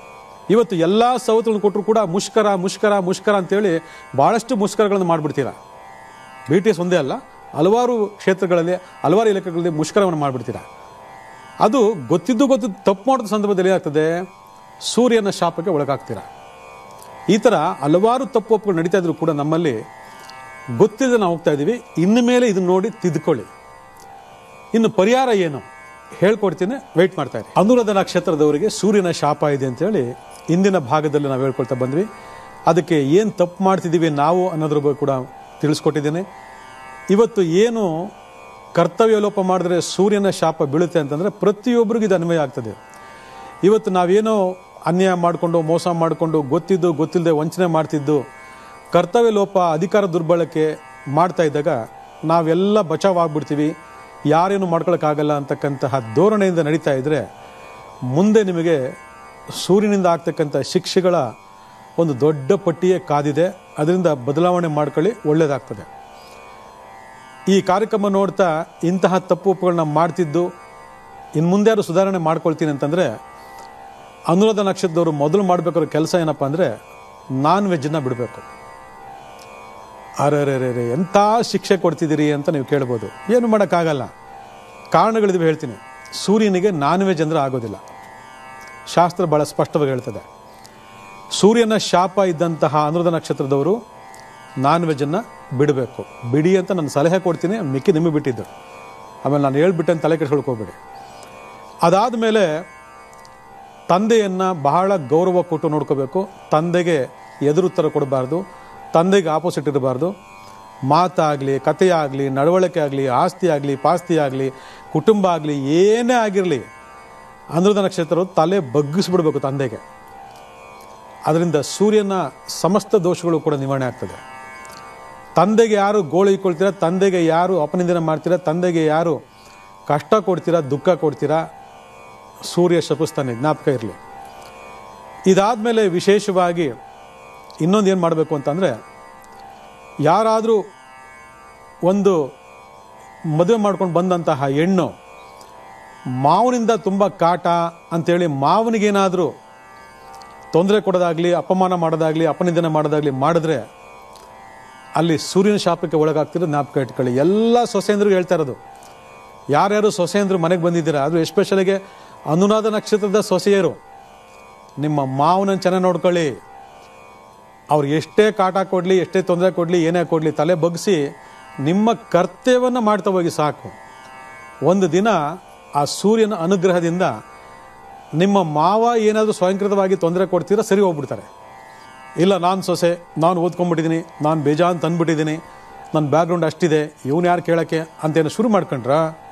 ಇವತ್ತು ಎಲ್ಲ ಸವತುಗಳನ್ನು ಕೊಟ್ಟರು ಕೂಡ ಮುಷ್ಕರ ಮುಷ್ಕರ ಮುಷ್ಕರ ಅಂತೇಳಿ ಭಾಳಷ್ಟು ಮುಷ್ಕರಗಳನ್ನು ಮಾಡಿಬಿಡ್ತೀರಾ ಬಿ ಟಿ ಎಸ್ ಒಂದೇ ಅಲ್ಲ ಹಲವಾರು ಕ್ಷೇತ್ರಗಳಲ್ಲಿ ಹಲವಾರು ಇಲಾಖೆಗಳಲ್ಲಿ ಮುಷ್ಕರವನ್ನು ಮಾಡಿಬಿಡ್ತೀರಾ ಅದು ಗೊತ್ತಿದ್ದು ಗೊತ್ತಿದ್ದು ತಪ್ಪು ಮಾಡಿದ ಸಂದರ್ಭದಲ್ಲಿ ಏನಾಗ್ತದೆ ಸೂರ್ಯನ ಶಾಪಕ್ಕೆ ಒಳಗಾಗ್ತೀರಾ ಈ ಥರ ಹಲವಾರು ತಪ್ಪು ಒಪ್ಪುಗಳು ನಡೀತಾ ಇದ್ರು ಕೂಡ ನಮ್ಮಲ್ಲಿ ಗೊತ್ತಿದೆ ನಾವು ಹೋಗ್ತಾ ಇದ್ದೀವಿ ಇನ್ನು ಮೇಲೆ ಇದನ್ನ ನೋಡಿ ತಿದ್ದುಕೊಳ್ಳಿ ಇನ್ನು ಪರಿಹಾರ ಏನು ಹೇಳ್ಕೊಡ್ತೀನಿ ವೆಯ್ಟ್ ಮಾಡ್ತಾ ಇರಿ ಅನುರಾಧ ನಕ್ಷತ್ರದವರಿಗೆ ಸೂರ್ಯನ ಶಾಪ ಇದೆ ಅಂತೇಳಿ ಇಂದಿನ ಭಾಗದಲ್ಲಿ ನಾವು ಹೇಳ್ಕೊಳ್ತಾ ಬಂದ್ವಿ ಅದಕ್ಕೆ ಏನು ತಪ್ಪು ಮಾಡ್ತಿದ್ದೀವಿ ನಾವು ಅನ್ನೋದ್ರ ಬಗ್ಗೆ ಕೂಡ ತಿಳಿಸ್ಕೊಟ್ಟಿದ್ದೇನೆ ಇವತ್ತು ಏನು ಕರ್ತವ್ಯ ಲೋಪ ಮಾಡಿದ್ರೆ ಸೂರ್ಯನ ಶಾಪ ಬೀಳುತ್ತೆ ಅಂತಂದರೆ ಪ್ರತಿಯೊಬ್ಬರಿಗೂ ಇದು ಅನ್ವಯ ಆಗ್ತದೆ ಇವತ್ತು ನಾವೇನೋ ಅನ್ಯಾಯ ಮಾಡಿಕೊಂಡು ಮೋಸ ಮಾಡಿಕೊಂಡು ಗೊತ್ತಿದ್ದು ಗೊತ್ತಿಲ್ಲದೆ ವಂಚನೆ ಮಾಡ್ತಿದ್ದು ಕರ್ತವ್ಯ ಲೋಪ ಅಧಿಕಾರ ದುರ್ಬಳಕೆ ಮಾಡ್ತಾ ಇದ್ದಾಗ ನಾವೆಲ್ಲ ಬಚಾವಾಗ್ಬಿಡ್ತೀವಿ ಯಾರೇನು ಮಾಡ್ಕೊಳಕ್ಕಾಗಲ್ಲ ಅಂತಕ್ಕಂತಹ ಧೋರಣೆಯಿಂದ ನಡೀತಾ ಇದ್ದರೆ ಮುಂದೆ ನಿಮಗೆ ಸೂರ್ಯನಿಂದ ಆಗ್ತಕ್ಕಂಥ ಶಿಕ್ಷೆಗಳ ಒಂದು ದೊಡ್ಡ ಪಟ್ಟಿಯೇ ಕಾದಿದೆ ಅದರಿಂದ ಬದಲಾವಣೆ ಮಾಡ್ಕೊಳ್ಳಿ ಒಳ್ಳೆಯದಾಗ್ತದೆ ಈ ಕಾರ್ಯಕ್ರಮ ನೋಡ್ತಾ ಇಂತಹ ತಪ್ಪು ಒಪ್ಪುಗಳನ್ನ ಮಾಡ್ತಿದ್ದು ಇನ್ನು ಮುಂದೆ ಯಾರು ಸುಧಾರಣೆ ಮಾಡ್ಕೊಳ್ತೀನಿ ಅಂತಂದರೆ ಅನುರಾಧ ನಕ್ಷತ್ರದವರು ಮೊದಲು ಮಾಡಬೇಕಾದ್ರೆ ಕೆಲಸ ಏನಪ್ಪ ಅಂದರೆ ನಾನ್ ವೆಜ್ಜನ್ನ ಬಿಡಬೇಕು ಅರೆ ಎಂಥ ಶಿಕ್ಷೆ ಕೊಡ್ತಿದ್ದೀರಿ ಅಂತ ನೀವು ಕೇಳ್ಬೋದು ಏನು ಮಾಡೋಕ್ಕಾಗಲ್ಲ ಕಾರಣಗಳಿದ್ವಿ ಹೇಳ್ತೀನಿ ಸೂರ್ಯನಿಗೆ ನಾನ್ ವೆಜ್ ಅಂದರೆ ಆಗೋದಿಲ್ಲ ಶಾಸ್ತ್ರ ಭಾಳ ಸ್ಪಷ್ಟವಾಗಿ ಹೇಳ್ತದೆ ಸೂರ್ಯನ ಶಾಪ ಇದ್ದಂತಹ ಅನುರಾಧ ನಕ್ಷತ್ರದವರು ನಾನ್ ವೆಜ್ಜನ್ನು ಬಿಡಬೇಕು ಬಿಡಿ ಅಂತ ನಾನು ಸಲಹೆ ಕೊಡ್ತೀನಿ ಮಿಕ್ಕಿ ನಿಮಗೆ ಬಿಟ್ಟಿದ್ದು ಆಮೇಲೆ ನಾನು ಹೇಳ್ಬಿಟ್ಟೆ ಅಂತ ತಲೆ ಕೆಡ್ಸ್ಕೊಳಕ್ಕೆ ಹೋಗ್ಬೇಡಿ ಅದಾದ ಮೇಲೆ ತಂದೆಯನ್ನು ಬಹಳ ಗೌರವ ಕೊಟ್ಟು ನೋಡ್ಕೋಬೇಕು ತಂದೆಗೆ ಎದುರುತ್ತರ ಕೊಡಬಾರ್ದು ತಂದೆಗೆ ಆಪೋಸಿಟ್ ಇರಬಾರ್ದು ಮಾತಾಗಲಿ ಕಥೆಯಾಗಲಿ ನಡವಳಿಕೆ ಆಗಲಿ ಆಸ್ತಿ ಆಗಲಿ ಪಾಸ್ತಿ ಆಗಲಿ ಕುಟುಂಬ ಆಗಲಿ ಏನೇ ಆಗಿರಲಿ ಅನುರಾಧ ನಕ್ಷತ್ರ ತಲೆ ಬಗ್ಗಿಸ್ಬಿಡ್ಬೇಕು ತಂದೆಗೆ ಅದರಿಂದ ಸೂರ್ಯನ ಸಮಸ್ತ ದೋಷಗಳು ಕೂಡ ನಿವಾರಣೆ ಆಗ್ತದೆ ತಂದೆಗೆ ಯಾರು ಗೋಳು ಇಕ್ಕೊಳ್ತೀರಾ ತಂದೆಗೆ ಯಾರು ಅಪನಿಂದನೆ ಮಾಡ್ತೀರಾ ತಂದೆಗೆ ಯಾರು ಕಷ್ಟ ಕೊಡ್ತೀರಾ ದುಃಖ ಕೊಡ್ತೀರಾ ಸೂರ್ಯ ಶಪಿಸ್ತಾನೆ ಜ್ಞಾಪಕ ಇರಲಿ ಇದಾದಮೇಲೆ ವಿಶೇಷವಾಗಿ ಇನ್ನೊಂದು ಏನು ಮಾಡಬೇಕು ಅಂತಂದರೆ ಯಾರಾದರೂ ಒಂದು ಮದುವೆ ಮಾಡ್ಕೊಂಡು ಬಂದಂತಹ ಹೆಣ್ಣು ಮಾವನಿಂದ ತುಂಬ ಕಾಟ ಅಂತೇಳಿ ಮಾವನಿಗೇನಾದರೂ ತೊಂದರೆ ಕೊಡೋದಾಗಲಿ ಅಪಮಾನ ಮಾಡೋದಾಗಲಿ ಅಪನಿಂದನೆ ಮಾಡೋದಾಗಲಿ ಮಾಡಿದ್ರೆ ಅಲ್ಲಿ ಸೂರ್ಯನ ಶಾಪಕ್ಕೆ ಒಳಗಾಗ್ತಿರೋದು ಜ್ಞಾಪಕ ಇಟ್ಕೊಳ್ಳಿ ಎಲ್ಲ ಸೊಸೆಂದ್ರಿಗೂ ಹೇಳ್ತಾ ಇರೋದು ಯಾರ್ಯಾರು ಸೊಸೆಂದ್ರು ಮನೆಗೆ ಬಂದಿದ್ದೀರಾ ಅದು ಎಸ್ಪೆಷಲಿಗೆ ಅನುರಾಧ ನಕ್ಷತ್ರದ ಸೊಸೆಯರು ನಿಮ್ಮ ಮಾವನನ್ನು ಚೆನ್ನಾಗಿ ನೋಡ್ಕೊಳ್ಳಿ ಅವ್ರು ಎಷ್ಟೇ ಕಾಟ ಕೊಡಲಿ ಎಷ್ಟೇ ತೊಂದರೆ ಕೊಡಲಿ ಏನೇ ಕೊಡಲಿ ತಲೆ ಬಗ್ಗಿಸಿ ನಿಮ್ಮ ಕರ್ತವ್ಯವನ್ನು ಮಾಡ್ತಾ ಹೋಗಿ ಸಾಕು ಒಂದು ದಿನ ಆ ಸೂರ್ಯನ ಅನುಗ್ರಹದಿಂದ ನಿಮ್ಮ ಮಾವ ಏನಾದರೂ ಸ್ವಯಂಕೃತವಾಗಿ ತೊಂದರೆ ಕೊಡ್ತೀರಾ ಸರಿ ಹೋಗ್ಬಿಡ್ತಾರೆ ಇಲ್ಲ ನಾನು ಸೊಸೆ ನಾನು ಓದ್ಕೊಂಡ್ಬಿಟ್ಟಿದ್ದೀನಿ ನಾನು ಬೇಜಾನ್ ತಂದ್ಬಿಟ್ಟಿದ್ದೀನಿ ನನ್ನ ಬ್ಯಾಕ್ಗ್ರೌಂಡ್ ಅಷ್ಟಿದೆ ಇವನು ಯಾರು ಕೇಳೋಕ್ಕೆ ಅಂತೇನು ಶುರು ಮಾಡ್ಕೊಂಡ್ರ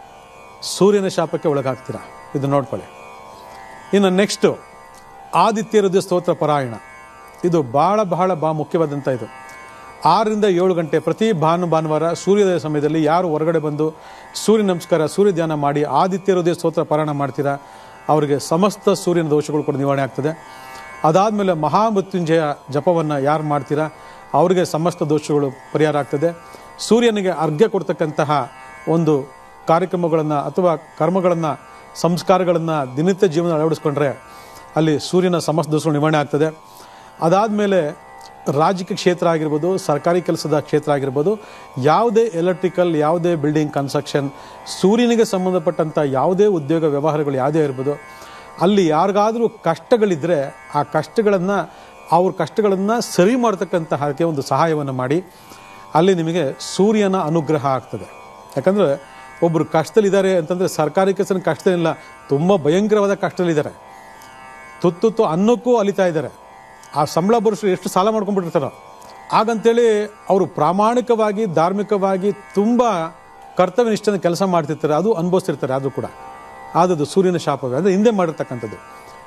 ಸೂರ್ಯನ ಶಾಪಕ್ಕೆ ಒಳಗಾಗ್ತೀರಾ ಇದು ನೋಡ್ಕೊಳ್ಳಿ ಇನ್ನು ನೆಕ್ಸ್ಟು ಆದಿತ್ಯ ಹೃದಯ ಸ್ತೋತ್ರ ಪರಾಯಣ ಇದು ಭಾಳ ಬಹಳ ಬಾ ಮುಖ್ಯವಾದಂಥ ಇದು ಆರರಿಂದ ಏಳು ಗಂಟೆ ಪ್ರತಿ ಭಾನು ಭಾನುವಾರ ಸೂರ್ಯೋದಯ ಸಮಯದಲ್ಲಿ ಯಾರು ಹೊರಗಡೆ ಬಂದು ಸೂರ್ಯ ನಮಸ್ಕಾರ ಸೂರ್ಯ ಧ್ಯಾನ ಮಾಡಿ ಆದಿತ್ಯ ಹೃದಯ ಸ್ತೋತ್ರ ಪಾರಾಯಣ ಮಾಡ್ತೀರಾ ಅವರಿಗೆ ಸಮಸ್ತ ಸೂರ್ಯನ ದೋಷಗಳು ಕೂಡ ನಿವಾರಣೆ ಆಗ್ತದೆ ಅದಾದಮೇಲೆ ಮಹಾಮೃತ್ಯುಂಜಯ ಜಪವನ್ನು ಯಾರು ಮಾಡ್ತೀರಾ ಅವರಿಗೆ ಸಮಸ್ತ ದೋಷಗಳು ಪರಿಹಾರ ಆಗ್ತದೆ ಸೂರ್ಯನಿಗೆ ಅರ್ಘ್ಯ ಕೊಡ್ತಕ್ಕಂತಹ ಒಂದು ಕಾರ್ಯಕ್ರಮಗಳನ್ನು ಅಥವಾ ಕರ್ಮಗಳನ್ನು ಸಂಸ್ಕಾರಗಳನ್ನು ದಿನನಿತ್ಯ ಜೀವನ ಅಳವಡಿಸ್ಕೊಂಡ್ರೆ ಅಲ್ಲಿ ಸೂರ್ಯನ ಸಮಸ್ತ ದೋಷಗಳು ನಿವಾರಣೆ ಆಗ್ತದೆ ಅದಾದಮೇಲೆ ರಾಜಕೀಯ ಕ್ಷೇತ್ರ ಆಗಿರ್ಬೋದು ಸರ್ಕಾರಿ ಕೆಲಸದ ಕ್ಷೇತ್ರ ಆಗಿರ್ಬೋದು ಯಾವುದೇ ಎಲೆಕ್ಟ್ರಿಕಲ್ ಯಾವುದೇ ಬಿಲ್ಡಿಂಗ್ ಕನ್ಸ್ಟ್ರಕ್ಷನ್ ಸೂರ್ಯನಿಗೆ ಸಂಬಂಧಪಟ್ಟಂಥ ಯಾವುದೇ ಉದ್ಯೋಗ ವ್ಯವಹಾರಗಳು ಯಾವುದೇ ಇರ್ಬೋದು ಅಲ್ಲಿ ಯಾರಿಗಾದರೂ ಕಷ್ಟಗಳಿದ್ದರೆ ಆ ಕಷ್ಟಗಳನ್ನು ಅವ್ರ ಕಷ್ಟಗಳನ್ನು ಸರಿ ಮಾಡ್ತಕ್ಕಂತಹಕ್ಕೆ ಒಂದು ಸಹಾಯವನ್ನು ಮಾಡಿ ಅಲ್ಲಿ ನಿಮಗೆ ಸೂರ್ಯನ ಅನುಗ್ರಹ ಆಗ್ತದೆ ಯಾಕಂದರೆ ಒಬ್ಬರು ಕಷ್ಟದಲ್ಲಿದ್ದಾರೆ ಅಂತಂದರೆ ಸರ್ಕಾರಿ ಕೆಲಸನ ಕಷ್ಟದಲ್ಲಿಲ್ಲ ತುಂಬ ಭಯಂಕರವಾದ ಕಷ್ಟದಲ್ಲಿದ್ದಾರೆ ತುತ್ತುತ್ತು ಅನ್ನಕ್ಕೂ ಅಲಿತಾ ಇದ್ದಾರೆ ಆ ಸಂಬಳ ಬರೋಷ್ಟು ಎಷ್ಟು ಸಾಲ ಮಾಡ್ಕೊಂಡ್ಬಿಟ್ಟಿರ್ತಾರೋ ಹಾಗಂತೇಳಿ ಅವರು ಪ್ರಾಮಾಣಿಕವಾಗಿ ಧಾರ್ಮಿಕವಾಗಿ ತುಂಬ ಕರ್ತವ್ಯ ನಿಷ್ಠೆಯಿಂದ ಕೆಲಸ ಮಾಡ್ತಿರ್ತಾರೆ ಅದು ಅನುಭವಿಸ್ತಿರ್ತಾರೆ ಆದರೂ ಕೂಡ ಆದದ್ದು ಸೂರ್ಯನ ಶಾಪವೇ ಅಂದರೆ ಹಿಂದೆ ಮಾಡಿರ್ತಕ್ಕಂಥದ್ದು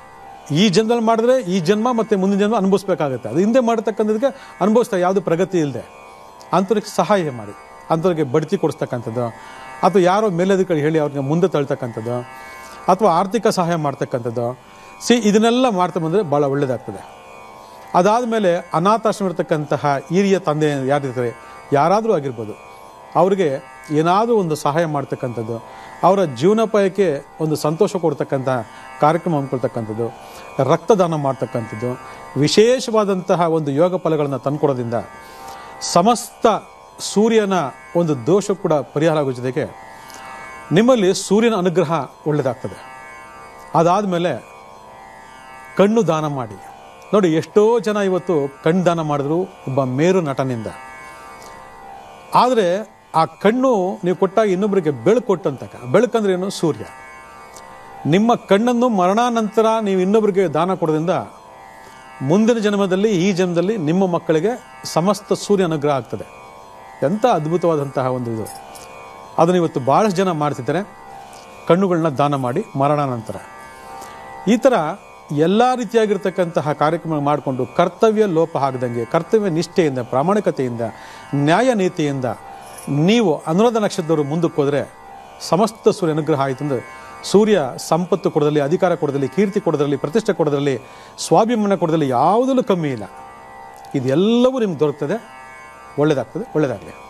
ಈ ಜನ್ಮದಲ್ಲಿ ಮಾಡಿದ್ರೆ ಈ ಜನ್ಮ ಮತ್ತು ಮುಂದಿನ ಜನ್ಮ ಅನುಭವಿಸ್ಬೇಕಾಗುತ್ತೆ ಅದು ಹಿಂದೆ ಮಾಡಿರ್ತಕ್ಕಂಥದಕ್ಕೆ ಅನುಭವಿಸ್ತಾರೆ ಯಾವುದು ಪ್ರಗತಿ ಇಲ್ಲದೆ ಅಂಥವ್ರಿಗೆ ಸಹಾಯ ಮಾಡಿ ಅಂಥವ್ರಿಗೆ ಬಡ್ತಿ ಕೊಡಿಸ್ತಕ್ಕಂಥದ್ದು ಅಥವಾ ಯಾರೋ ಮೇಲಧಿಕಾರಿ ಹೇಳಿ ಅವ್ರಿಗೆ ಮುಂದೆ ತಳ್ತಕ್ಕಂಥದ್ದು ಅಥವಾ ಆರ್ಥಿಕ ಸಹಾಯ ಮಾಡ್ತಕ್ಕಂಥದ್ದು ಸಿ ಇದನ್ನೆಲ್ಲ ಮಾಡ್ತಾ ಬಂದರೆ ಭಾಳ ಒಳ್ಳೆಯದಾಗ್ತದೆ ಅದಾದಮೇಲೆ ಅನಾಥಾಶ್ರಮ ಇರತಕ್ಕಂತಹ ಹಿರಿಯ ತಂದೆ ಯಾರಿರ್ತಾರೆ ಯಾರಾದರೂ ಆಗಿರ್ಬೋದು ಅವರಿಗೆ ಏನಾದರೂ ಒಂದು ಸಹಾಯ ಮಾಡ್ತಕ್ಕಂಥದ್ದು ಅವರ ಜೀವನೋಪಾಯಕ್ಕೆ ಒಂದು ಸಂತೋಷ ಕೊಡ್ತಕ್ಕಂಥ ಕಾರ್ಯಕ್ರಮ ಹಮ್ಮಿಕೊಳ್ತಕ್ಕಂಥದ್ದು ರಕ್ತದಾನ ಮಾಡ್ತಕ್ಕಂಥದ್ದು ವಿಶೇಷವಾದಂತಹ ಒಂದು ಯೋಗ ಫಲಗಳನ್ನು ತಂದುಕೊಡೋದ್ರಿಂದ ಸಮಸ್ತ ಸೂರ್ಯನ ಒಂದು ದೋಷ ಕೂಡ ಪರಿಹಾರ ಆಗೋ ಜೊತೆಗೆ ನಿಮ್ಮಲ್ಲಿ ಸೂರ್ಯನ ಅನುಗ್ರಹ ಒಳ್ಳೆಯದಾಗ್ತದೆ ಅದಾದಮೇಲೆ ಕಣ್ಣು ದಾನ ಮಾಡಿ ನೋಡಿ ಎಷ್ಟೋ ಜನ ಇವತ್ತು ಕಣ್ಣು ದಾನ ಮಾಡಿದ್ರು ಒಬ್ಬ ಮೇರು ನಟನಿಂದ ಆದರೆ ಆ ಕಣ್ಣು ನೀವು ಕೊಟ್ಟಾಗ ಇನ್ನೊಬ್ಬರಿಗೆ ಬೆಳಕು ಕೊಟ್ಟಂತಕ ಬೆಳಕಂದ್ರೆ ಏನು ಸೂರ್ಯ ನಿಮ್ಮ ಕಣ್ಣನ್ನು ಮರಣಾನಂತರ ನೀವು ಇನ್ನೊಬ್ಬರಿಗೆ ದಾನ ಕೊಡೋದ್ರಿಂದ ಮುಂದಿನ ಜನ್ಮದಲ್ಲಿ ಈ ಜನ್ಮದಲ್ಲಿ ನಿಮ್ಮ ಮಕ್ಕಳಿಗೆ ಸಮಸ್ತ ಸೂರ್ಯ ಅನುಗ್ರಹ ಆಗ್ತದೆ ಎಂಥ ಅದ್ಭುತವಾದಂತಹ ಒಂದು ಇದು ಅದನ್ನು ಇವತ್ತು ಭಾಳಷ್ಟು ಜನ ಮಾಡ್ತಿದ್ದಾರೆ ಕಣ್ಣುಗಳನ್ನ ದಾನ ಮಾಡಿ ಮರಣಾನಂತರ ಈ ಥರ ಎಲ್ಲ ರೀತಿಯಾಗಿರ್ತಕ್ಕಂತಹ ಕಾರ್ಯಕ್ರಮ ಮಾಡಿಕೊಂಡು ಕರ್ತವ್ಯ ಲೋಪ ಆಗದಂಗೆ ಕರ್ತವ್ಯ ನಿಷ್ಠೆಯಿಂದ ಪ್ರಾಮಾಣಿಕತೆಯಿಂದ ನ್ಯಾಯ ನೀತಿಯಿಂದ ನೀವು ಅನುರಾಧ ನಕ್ಷತ್ರದವರು ಮುಂದಕ್ಕೆ ಹೋದರೆ ಸಮಸ್ತ ಸೂರ್ಯ ಅನುಗ್ರಹ ಆಯಿತು ಅಂದರೆ ಸೂರ್ಯ ಸಂಪತ್ತು ಕೊಡೋದ್ರಲ್ಲಿ ಅಧಿಕಾರ ಕೊಡೋದ್ರಲ್ಲಿ ಕೀರ್ತಿ ಕೊಡೋದ್ರಲ್ಲಿ ಪ್ರತಿಷ್ಠೆ ಕೊಡೋದ್ರಲ್ಲಿ ಸ್ವಾಭಿಮಾನ ಕೊಡೋದ್ರಲ್ಲಿ ಯಾವುದಲ್ಲೂ ಕಮ್ಮಿ ಇಲ್ಲ ಇದೆಲ್ಲವೂ ನಿಮ್ಗೆ ದೊರಕ್ತದೆ ಒಳ್ಳೆಯದಾಗ್ತದೆ ಒಳ್ಳೆಯದಾಗಲಿ